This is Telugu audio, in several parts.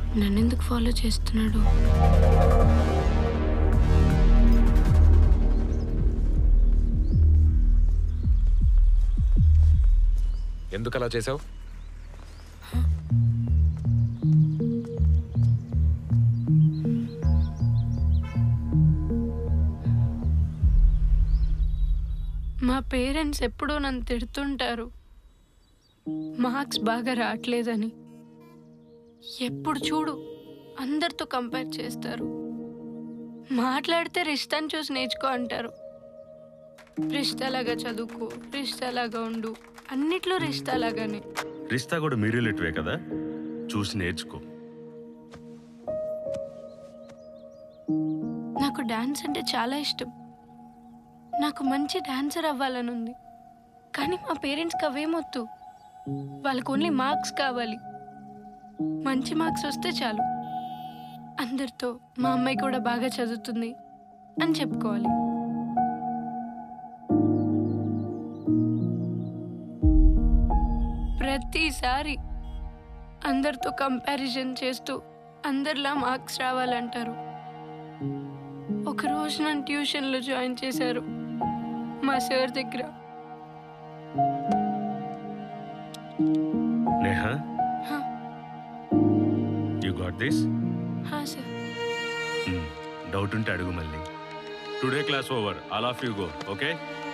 నన్నెందుకు ఫాలో చేస్తున్నాడు ఎందుకు అలా చేసావు మా పేరెంట్స్ ఎప్పుడూ నన్ను తిడుతుంటారు మార్క్స్ బాగా రావట్లేదని ఎప్పుడు చూడు అందరితో కంపేర్ చేస్తారు మాట్లాడితే రిష్తాని చూసి నేర్చుకో అంటారు రిష్తాలాగా చదువుకో రిష్తాలాగా ఉండు అన్నిట్లో రిష్తాలాగానే రిస్తా కూడా మీ రిలేటివే కదా చూసి నేర్చుకో నాకు డాన్స్ అంటే చాలా ఇష్టం నాకు మంచి డాన్సర్ అవ్వాలని ఉంది కానీ మా పేరెంట్స్కి అవేమొద్దు వాళ్ళకు ఓన్లీ మార్క్స్ కావాలి మంచి మార్క్స్ వస్తే చాలు అందరితో మా అమ్మాయి కూడా బాగా చదువుతుంది అని చెప్పుకోవాలి ప్రతిసారి అందరితో కంపారిజన్ చేస్తూ అందరిలా మార్క్స్ రావాలంటారు ఒకరోజు నన్ను ట్యూషన్లో జాయిన్ చేశారు మా సార్ దగ్గర నేహా హా, యు గాట్ దిస్ హా సార్ డౌట్ ఉంటే అడుగు మళ్ళీ today class over all of you go okay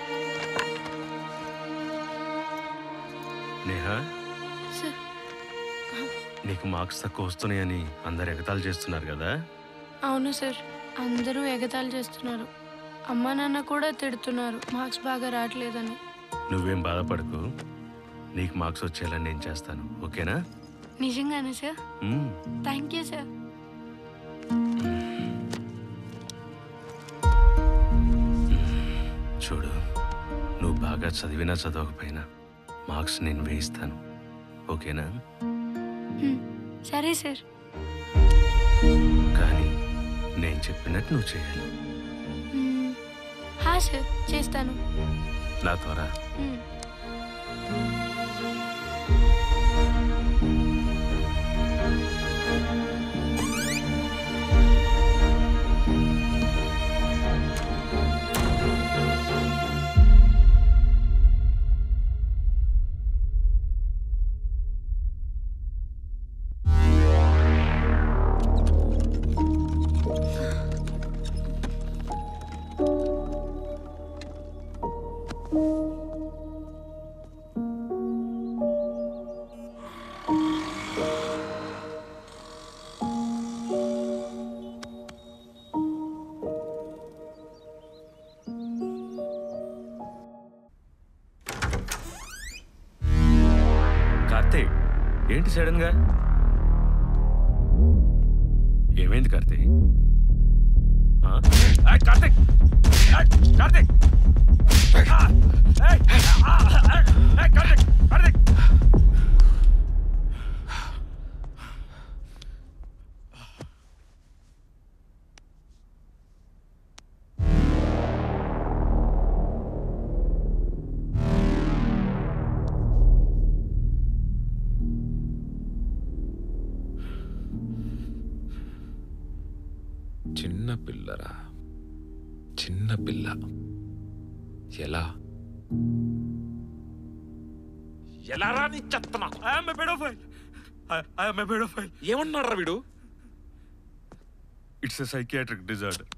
Neha sir నీకు మార్క్స్ తక్కువ వస్తున్నాయని అందరు ఎగతాలు చేస్తున్నారు కదా అవును సార్ అందరూ ఎగతాళి చేస్తున్నారు అమ్మా నాన్న కూడా తిడుతున్నారు మార్క్స్ బాగా రావట్లేదని నువ్వేం బాధపడకు నీకు మార్క్స్ వచ్చేలా నేను చేస్తాను ఓకేనా నిజంగానే సార్ మ్మ్. థ్యాంక్ యూ సార్ చూడు నువ్వు బాగా చదివినా చదవకపోయినా మార్క్స్ నేను వేయిస్తాను ఓకేనా హ్మ్, సరే సార్ కానీ నేను చెప్పినట్టు నువ్వు చేయాలి హ్మ్, హా సార్ చేస్తాను నా ద్వారా హ్మ్. కార్తీక్ ఏంటి సడన్ గా ఏమైంది కార్తీక్ ఆ? ఏయ్, కార్తీక్ ఏయ్, కార్తీక్ ఆ! ఏయ్, ఆ! ఏయ్, ఏయ్, కార్తీక్ కార్తీక్ చిన్న పిల్లరా చిన్న పిల్ల ఎలా ఎలా రాని చెత్త నాకు ఐఎమ్ పెడోఫైల్ ఐఎమ్ పెడోఫైల్ ఏమన్నారా వీడు ఇట్స్ ఎ సైకియాట్రిక్ డిజార్డర్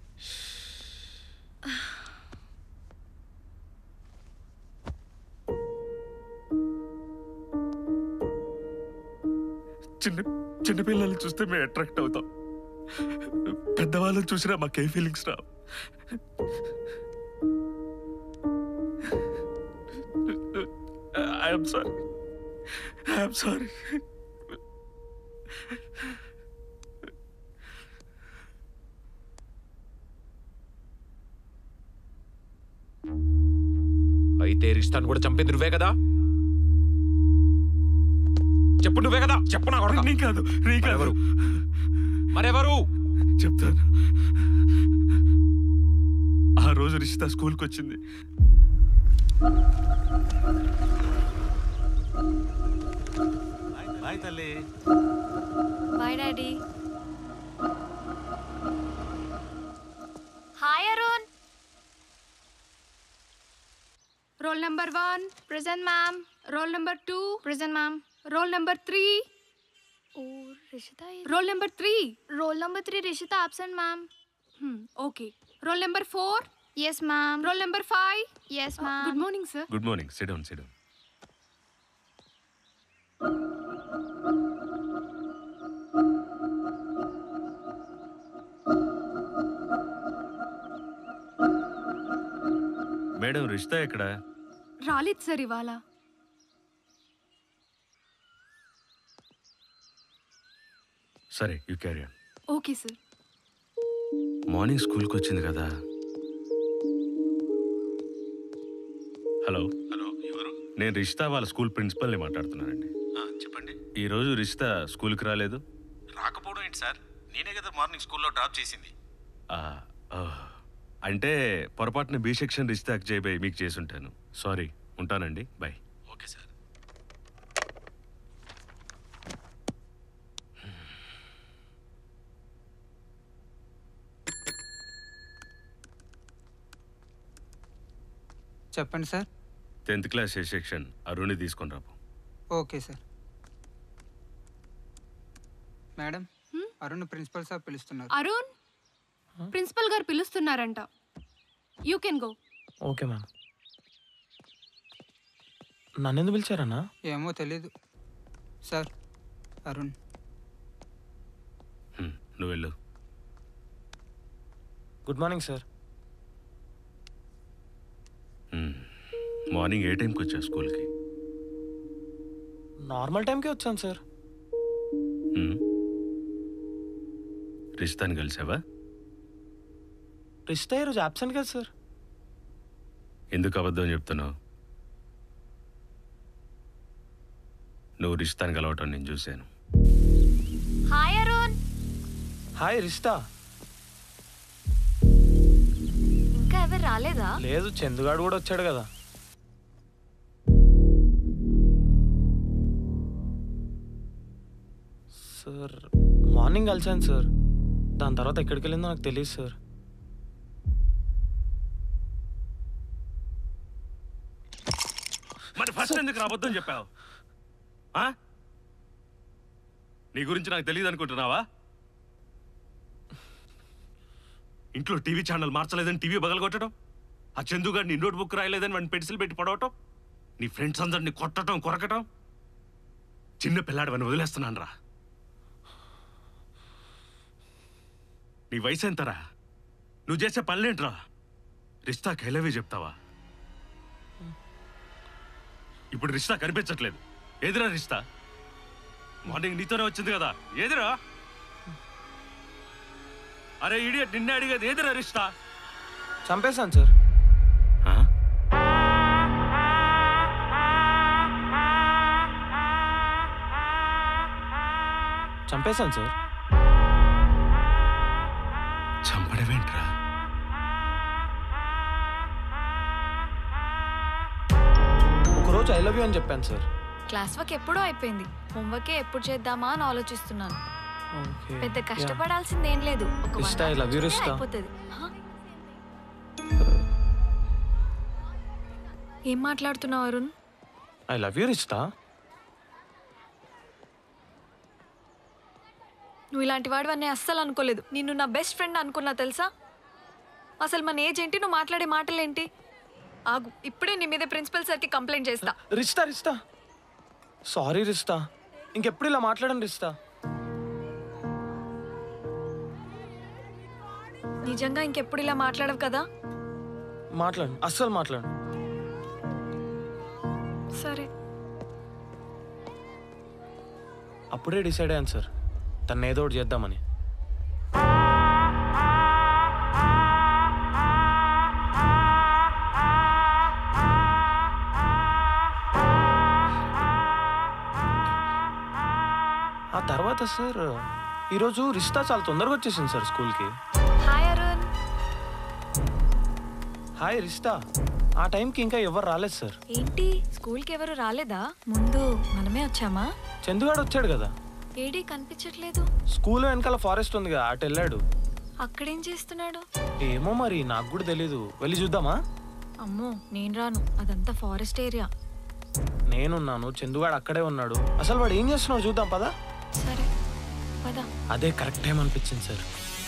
చిన్న చిన్న పిల్లల్ని చూస్తే మేము అట్రాక్ట్ అవుతాం పెద్దవాళ్ళని చూసినా మాకే ఫీలింగ్స్ రావు ఐఎమ్ సారీ ఐఎమ్ సారీ అయితే రిష్తాన్ని కూడా చంపేది నువ్వే కదా చెప్పు నువ్వే కదా చెప్పు నా కొడక నీ కాదు నీ కాదు మరెవరు? మరెవరు చెప్తాను ఆ రోజు రిషిత స్కూల్కి వచ్చింది బాయ్ తల్లి bye daddy ready hi Arun roll number one present ma'am roll number two present ma'am roll number three oh Rishita roll number three roll number three Rishita absent ma'am okay roll number four yes ma'am roll number five yes good ma'am morning sir good morning sit down sit down madam Rishta ఎక్కడ రాలేదు సార్ ఇవాళ సరే you carry okay sir morning స్కూల్కి వచ్చింది కదా హలో హలో ఎవరు నేను రిషితా వాళ్ళ స్కూల్ ప్రిన్సిపల్ని మాట్లాడుతున్నానండి చెప్పండి ఈరోజు రిషితా స్కూల్కి రాలేదు రాకపోవడం ఏంటి సార్ నేనే కదా మార్నింగ్ స్కూల్లో డ్రాప్ చేసింది ఆ, ఆ, అంటే పొరపాటున బి సెక్షన్ రిషితాకి చేయబోయి మీకు చేసుంటాను సారీ ఉంటానండి బాయ్ ఓకే సార్ చెప్పండి sir tenth class A section అరుణ్ని తీసుకొని రాపు okay sir madam Arun principal sir పిలుస్తున్నారు అరుణ్ ప్రిన్సిపల్ గారు పిలుస్తున్నారంట you can go okay ma'am నన్నెందుకు పిలిచారన్నా ఏమో తెలీదు సార్ అరుణ్ హ్మ్, నువ్వు వెళ్ళు good morning sir hmm. Morning ఏ టైంకి వచ్చా స్కూల్కి నార్మల్ టైంకే వచ్చాను సార్ హ్మ్. రిషితాని కలిసావా రిజిస్టర్ ఈరోజు అబ్సెంట్ కదా సార్ ఎందుకు అబద్ధం చెప్తున్నావు నువ్వు రిషితాని కలవటం నేను చూశాను హాయ్ అరుణ్ హాయ్ రిజిస్టా ఇంకా ఎవరు రాలేదా లేదు చందుగాడు కూడా వచ్చాడు కదా సార్ మార్నింగ్ కలిసాను సార్ దాని తర్వాత ఎక్కడికి వెళ్ళిందో నాకు తెలియదు సార్ మరి ఫస్ట్ ఎందుకు అబద్ధం చెప్పావు ఆ? నీ గురించి నాకు తెలియదు అనుకుంటున్నావా ఇంట్లో టీవీ ఛానల్ మార్చలేదని టీవీ బగలగొట్టడం ఆ చందుగాడు నీ నోట్ బుక్ రాయలేదని వాడిని పెన్సిల్ పెట్టి పడవటం నీ ఫ్రెండ్స్ అందరిని కొట్టడం కొరకటం చిన్న పిల్లాడవని వదిలేస్తున్నాను రా నీ వయసు ఎంతరా నువ్వు చేసే పనులేంట్రా రిష్తా కైలవే చెప్తావా ఇప్పుడు రిష్తా కనిపించట్లేదు ఏదిరా రిష్తా మార్నింగ్ నీతోనే వచ్చింది కదా ఏదిరా అరే ఇడియట్ నిన్నే అడిగేది ఏదిరా రిష్తా చంపేశాను సార్ చంపేశాను సార్ చంపడమేంట్రా ఒకరోజు ఐ లవ్ యూ అని చెప్పాను సార్ క్లాస్ వర్క్ ఎప్పుడో అయిపోయింది హోంవర్కే ఎప్పుడు చేద్దామా అని ఆలోచిస్తున్నాను ఓకే పెద్ద కష్టపడాల్సింది ఏం లేదు ఒక one రిష్తా, I hour love you, కూర్చుంటే రిష్తా. అయిపోతుంది హ? ఏం మాట్లాడుతున్నావు అరుణ్ ఐ లవ్ యూ రిజిస్టా నువ్వు ఇలాంటి వాడు అని అస్సలు అనుకోలేదు నిన్ను నా బెస్ట్ ఫ్రెండ్ అనుకున్నా తెలుసా అసలు మన ఏజ్ ఏంటి నువ్వు మాట్లాడే మాటలేంటి ఆగు ఇప్పుడే నీ మీద ప్రిన్సిపల్ సార్కి కంప్లైంట్ చేస్తా రిజిస్టా రిజిస్టా సారీ రిజిస్టా ఇంకెప్పుడు ఇలా మాట్లాడండి రిజిస్టా నిజంగా ఇంకెప్పుడు ఇలా మాట్లాడవు కదా మాట్లాడు అస్సలు మాట్లాడు సరే అప్పుడే డిసైడ్ అయ్యాను సార్ తను ఏదో ఒకటి చేద్దామని ఆ తర్వాత సార్ ఈరోజు రిష్తా చాలా తొందరగా వచ్చేసింది సార్ స్కూల్కి హాయ్ అరుణ్ హాయ్ రిష్తా ఆ టైంకి ఇంకా ఎవరు రాలేదు సార్ ఏంటి స్కూల్కి ఎవరు రాలేదా ముందు మనమే వచ్చామా చందుగాడు వచ్చాడు కదా ఏడీ కనిపించట్లేదు స్కూల్ వెనకాల ఫారెస్ట్ ఉందిగా అటు వెళ్ళాడు అక్కడేం చేస్తున్నాడు ఏమో మరి నాకు కూడా తెలీదు వెళ్ళి చూద్దామా అమ్మో నేను రాను అదంతా ఫారెస్ట్ ఏరియా నేనున్నాను చందుగాడు అక్కడే ఉన్నాడు అసలు వాడు ఏం చేస్తున్నాడు చూద్దాం పదా సరే పద అదే కరెక్ట్ టైం అనిపించింది సార్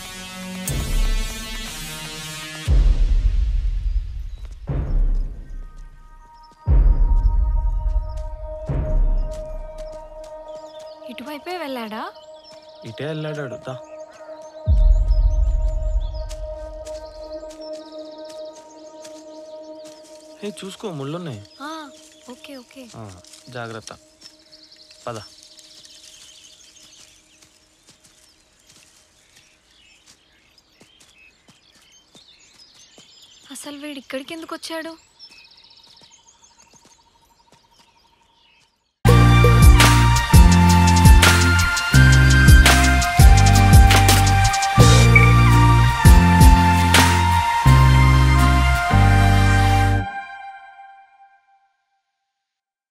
ఇటువైపే వెళ్ళాడా ఇటే వెళ్ళాడు దా ఏ చూసుకో ముళ్ళున్నాయి ఆ, ఓకే ఓకే ఆ, జాగ్రత్త పద అసలు వీడు ఇక్కడికి ఎందుకు వచ్చాడు